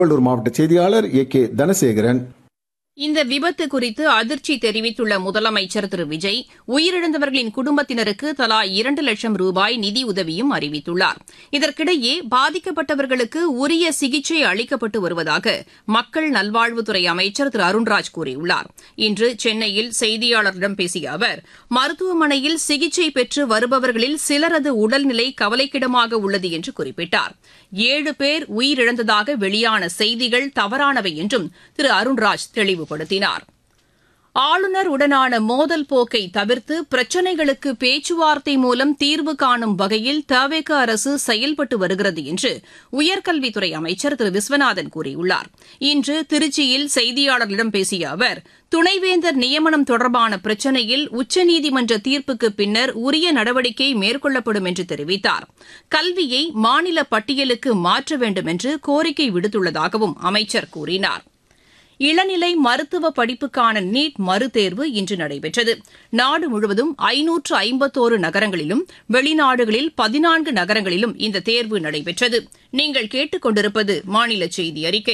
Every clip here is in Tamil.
திருவள்ளூர் மாவட்ட செய்தியாளர் ஏ கே தனசேகரன் இந்த விபத்து குறித்து அதிர்ச்சி தெரிவித்துள்ள முதலமைச்சர் திரு விஜய் உயிரிழந்தவர்களின் குடும்பத்தினருக்கு தலா இரண்டு லட்சம் ரூபாய் நிதியுதவியும் அறிவித்துள்ளார் இதற்கிடையே பாதிக்கப்பட்டவர்களுக்கு உரிய சிகிச்சை அளிக்கப்பட்டு வருவதாக மக்கள் நல்வாழ்வுத்துறை அமைச்சர் திரு அருண்ராஜ் கூறியுள்ளார் இன்று சென்னையில் செய்தியாளர்களிடம் பேசிய அவர் மருத்துவமனையில் சிகிச்சை பெற்று வருபவர்களில் சிலரது உடல்நிலை கவலைக்கிடமாக உள்ளது என்று குறிப்பிட்டார் ஏழு பேர் உயிரிழந்ததாக வெளியான செய்திகள் தவறானவை என்றும் திரு அருண்ராஜ் தெளிவுபடுத்தினார் ஆளுநர் உடனான மோதல் போக்கை தவிர்த்து பிரச்சினைகளுக்கு பேச்சுவார்த்தை மூலம் தீர்வு காணும் வகையில் தவேக அரசு செயல்பட்டு வருகிறது என்று உயர்கல்வித்துறை அமைச்சர் திரு விஸ்வநாதன் கூறியுள்ளார் இன்று திருச்சியில் செய்தியாளர்களிடம் பேசிய அவர் துணைவேந்தர் நியமனம் தொடர்பான பிரச்சினையில் உச்சநீதிமன்ற தீர்ப்புக்கு பின்னர் உரிய நடவடிக்கை மேற்கொள்ளப்படும் என்று தெரிவித்தார் கல்வியை மாநில பட்டியலுக்கு மாற்ற வேண்டும் என்று கோரிக்கை விடுத்துள்ளதாகவும் அமைச்சர் கூறினார் இளநிலை மருத்துவ படிப்புக்கான நீட் மறுதேர்வு இன்று நடைபெற்றது நாடு முழுவதும் ஐநூற்று ஐம்பத்தோரு நகரங்களிலும் வெளிநாடுகளில் பதினான்கு நகரங்களிலும் இந்த தேர்வு நடைபெற்றது நீங்கள் கேட்டுக் கொண்டிருப்பது மாநில செய்தி அறிக்கை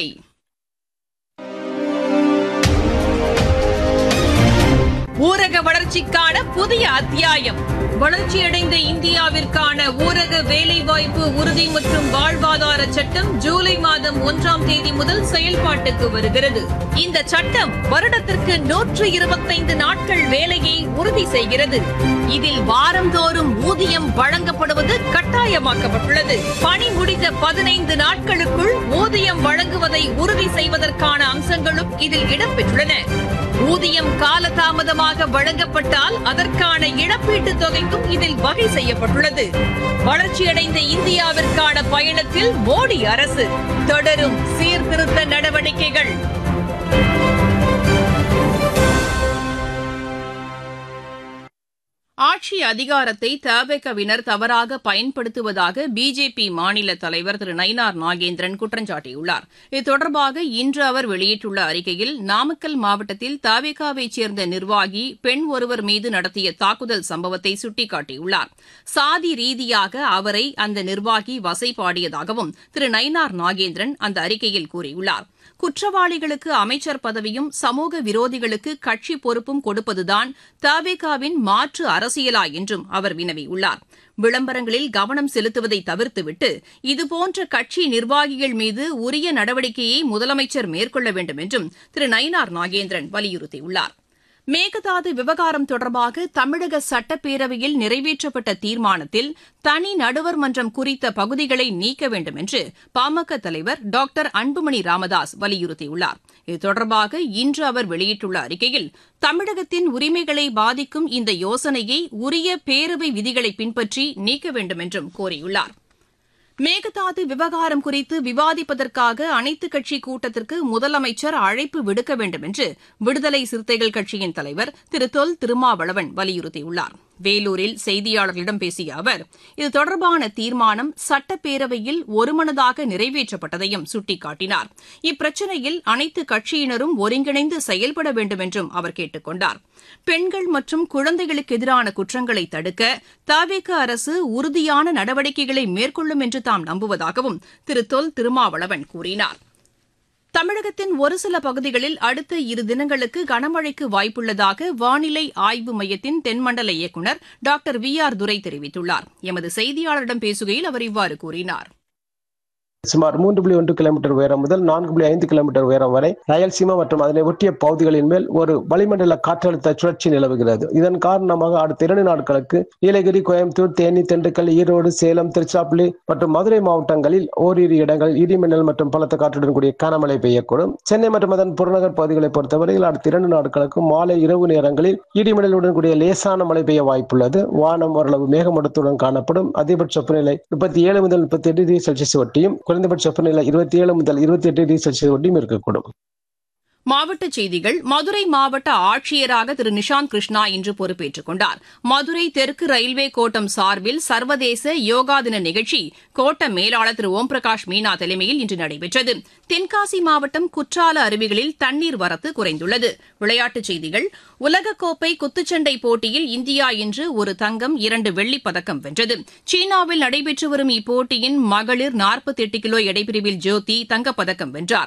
ஊரக வளர்ச்சிக்கான புதிய அத்தியாயம் வளர்ச்சியடைந்த இந்தியாவிற்கான ஊரக வேலைவாய்ப்பு உறுதி மற்றும் வாழ்வாதார சட்டம் ஜூலை மாதம் ஒன்றாம் தேதி முதல் செயல்பாட்டுக்கு வருகிறது இந்த சட்டம் வருடத்திற்கு நூற்று இருபத்தைந்து நாட்கள் வேலையை உறுதி செய்கிறது இதில் வாரந்தோறும் ஊதியம் வழங்கப்படுவது கட்டாயமாக்கப்பட்டுள்ளது பணி முடிந்த பதினைந்து நாட்களுக்குள் ஊதியம் வழங்குவதை உறுதி செய்வதற்கான அம்சங்களும் இதில் இடம்பெற்றுள்ளன ஊதியம் காலதாமதமாக வழங்கப்பட்டால் அதற்கான இழப்பீட்டுத் தொகைக்கும் இதில் வகை செய்யப்பட்டுள்ளது வளர்ச்சியடைந்த இந்தியாவிற்கான பயணத்தில் மோடி அரசு தொடரும் சீர்திருத்த நடவடிக்கைகள் ஆட்சி அதிகாரத்தை தபகவினர் தவறாக பயன்படுத்துவதாக பிஜேபி மாநில தலைவர் திரு நயினார் நாகேந்திரன் குற்றம் சாட்டியுள்ளார் இது தொடர்பாக இன்று அவர் வெளியிட்டுள்ள அறிக்கையில் நாமக்கல் மாவட்டத்தில் தவேகாவைச் சேர்ந்த நிர்வாகி பெண் ஒருவர் மீது நடத்திய தாக்குதல் சம்பவத்தை சுட்டிக்காட்டியுள்ளார் சாதி ரீதியாக அவரை அந்த நிர்வாகி வசைபாடியதாகவும் திரு நயினார் நாகேந்திரன் அந்த அறிக்கையில் கூறியுள்ளார் குற்றவாளிகளுக்கு அமைச்சர் பதவியும் சமூக விரோதிகளுக்கு கட்சி பொறுப்பும் கொடுப்பதுதான் தவேகாவின் மாற்று அரசியலா என்றும் அவர் வினவியுள்ளார் விளம்பரங்களில் கவனம் செலுத்துவதை தவிர்த்துவிட்டு இதுபோன்ற கட்சி நிர்வாகிகள் மீது உரிய நடவடிக்கையை முதலமைச்சர் மேற்கொள்ள வேண்டும் என்றும் திரு நயினார் நாகேந்திரன் வலியுறுத்தியுள்ளார் மேகதாது விவகாரம் தொடர்பாக தமிழக சட்டப்பேரவையில் நிறைவேற்றப்பட்ட தீர்மானத்தில் தனி நடுவர் மன்றம் குறித்த பகுதிகளை நீக்க வேண்டும் என்று பாமக தலைவர் டாக்டர் அன்புமணி ராமதாஸ் வலியுறுத்தியுள்ளார் இது தொடர்பாக இன்று அவர் வெளியிட்டுள்ள அறிக்கையில் தமிழகத்தின் உரிமைகளை பாதிக்கும் இந்த யோசனையை உரிய பேரவை விதிகளை பின்பற்றி நீக்க வேண்டும் என்றும் கோரியுள்ளார் மேகதாது விவகாரம் குறித்து விவாதிப்பதற்காக அனைத்துக் கட்சி கூட்டத்திற்கு முதலமைச்சர் அழைப்பு விடுக்க வேண்டும் என்று விடுதலை சிறுத்தைகள் கட்சியின் தலைவர் திரு தொல் திருமாவளவன் வலியுறுத்தியுள்ளார் வேலூரில் செய்தியாளர்களிடம் பேசிய அவர் இது தொடர்பான தீர்மானம் சட்டப்பேரவையில் ஒருமனதாக நிறைவேற்றப்பட்டதையும் சுட்டிக்காட்டினார் இப்பிரச்சினையில் அனைத்து கட்சியினரும் ஒருங்கிணைந்து செயல்பட வேண்டும் என்றும் அவர் கேட்டுக் கொண்டார் பெண்கள் மற்றும் குழந்தைகளுக்கு எதிரான குற்றங்களை தடுக்க தவிக அரசு உறுதியான நடவடிக்கைகளை மேற்கொள்ளும் என்று தாம் நம்புவதாகவும் திரு தொல் திருமாவளவன் கூறினார் தமிழகத்தின் ஒரு சில பகுதிகளில் அடுத்த இரு தினங்களுக்கு கனமழைக்கு வாய்ப்புள்ளதாக வானிலை ஆய்வு மையத்தின் தென்மண்டல இயக்குநர் டாக்டர் வி ஆர் துரை தெரிவித்துள்ளார் எமது செய்தியாளரிடம் பேசுகையில் அவர் இவ்வாறு கூறினார் சுமார் மூன்று புள்ளி ஒன்று கிலோமீட்டர் உயரம் முதல் நான்கு புள்ளி ஐந்து கிலோமீட்டர் உயரம் வரை ரயல்சீமா மற்றும் அதனை ஒட்டிய பகுதிகளின் மேல் ஒரு வளிமண்டல காற்றழுத்த சுழற்சி நிலவுகிறது இதன் காரணமாக அடுத்த இரண்டு நாட்களுக்கு நீலகிரி கோயம்புத்தூர் தேனி திண்டுக்கல் ஈரோடு சேலம் திருச்சிராப்பள்ளி மற்றும் மதுரை மாவட்டங்களில் ஓரிரு இடங்களில் இடிமின்னல் மற்றும் பலத்த காற்றுடன் கூடிய கனமழை பெய்யக்கூடும் சென்னை மற்றும் அதன் புறநகர் பகுதிகளை பொறுத்தவரையில் அடுத்த இரண்டு நாட்களுக்கு மாலை இரவு நேரங்களில் இடிமின்னலுடன் கூடிய லேசான மழை பெய்ய வாய்ப்புள்ளது வானம் ஓரளவு மேகமூட்டத்துடன் காணப்படும் அதிகபட்ச வெப்பநிலை முப்பத்தி ஏழு முதல் முப்பத்தி எட்டு டிகிரி செல்சியஸ் ஒட்டியும் குறைந்தபட்ச வெப்பநிலை இருபத்தி ஏழு முதல் இருபத்தி எட்டு டிகிரி செல்சியஸ் ஒட்டியும் இருக்கக்கூடும் மாவட்டச் செய்திகள் மதுரை மாவட்ட ஆட்சியராக திரு நிஷாந்த் கிருஷ்ணா இன்று பொறுப்பேற்றுக் கொண்டார் மதுரை தெற்கு ரயில்வே கோட்டம் சார்பில் சர்வதேச யோகா தின நிகழ்ச்சி கோட்ட மேலாளர் திரு ஓம் பிரகாஷ் மீனா தலைமையில் இன்று நடைபெற்றது தென்காசி மாவட்டம் குற்றால அருவிகளில் தண்ணீர் வரத்து குறைந்துள்ளது விளையாட்டுச் செய்திகள் உலகக்கோப்பை குத்துச்சண்டை போட்டியில் இந்தியா இன்று ஒரு தங்கம் இரண்டு வெள்ளிப் பதக்கம் வென்றது சீனாவில் நடைபெற்று வரும் இப்போட்டியின் மகளிர் நாற்பத்தி எட்டு கிலோ எடைப்பிரிவில் ஜோதி தங்கப்பதக்கம் வென்றார்